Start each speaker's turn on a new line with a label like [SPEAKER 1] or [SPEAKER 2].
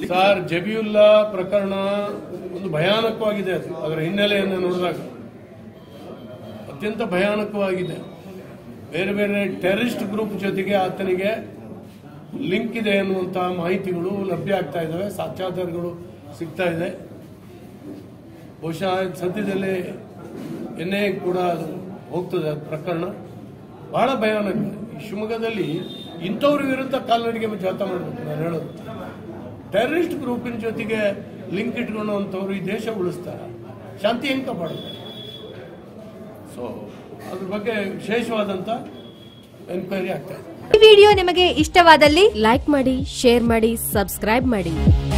[SPEAKER 1] sir ಜಬಿಯುಲ್ಲಾ ಪ್ರಕರಣ ಒಂದು ಭಯಾನಕವಾಗಿದೆ ಅದು ಅದರ ಹಿನ್ನೆಲೆಯನ್ನು ನೋಡಿದಾಗ ಅತ್ಯಂತ ಭಯಾನಕವಾಗಿದೆ ಬೇರೆ ಬೇರೆ ಟೆರರಿಸ್ಟ್ ಗ್ರೂಪ್ ಜೊತೆಗೆ ಆತನಿಗೆ ಲಿಂಕ್ ಇದೆ ಅನ್ನುವಂತಹ ಮಾಹಿತಿಗಳು ಲಭ್ಯ ಆಗ್ತಾ ಇದ್ದಾವೆ ಸಾಕ್ಷ್ಯಾಧಾರಗಳು ಸಿಗ್ತಾ ಇದೆ ಬಹುಶಃ ಸದ್ಯದಲ್ಲೇ ಎನ್ ಐ ಕೂಡ ಅದು ಹೋಗ್ತದೆ ಅದು ಪ್ರಕರಣ ಬಹಳ ಭಯಾನಕ ಈ ಶಿವಮೊಗ್ಗದಲ್ಲಿ ಇಂಥವ್ರ ವಿರುದ್ಧ ಕಾಲ್ನಡಿಗೆ ಜಾತ ಮಾಡಬೇಕು ನಾನು ಹೇಳೋದು ಟೆರರಿಸ್ಟ್ ಗ್ರೂಪಿನ ಜೊತೆಗೆ ಲಿಂಕ್ ಇಟ್ಕೊಳ್ಳುವಂಥವ್ರು ಈ ದೇಶ ಉಳಿಸ್ತಾರ ಶಾಂತಿ ಹೆಂಗೆ ಕಾಪಾಡುತ್ತೆ ಸೊ ಅದ್ರ ಬಗ್ಗೆ ವಿಶೇಷವಾದಂಥ ಎನ್ಕ್ವೈರಿ ಆಗ್ತಾ ಇದೆ
[SPEAKER 2] ಈ ವಿಡಿಯೋ ನಿಮಗೆ ಇಷ್ಟವಾದಲ್ಲಿ ಲೈಕ್ ಮಾಡಿ ಶೇರ್ ಮಾಡಿ ಸಬ್ಸ್ಕ್ರೈಬ್ ಮಾಡಿ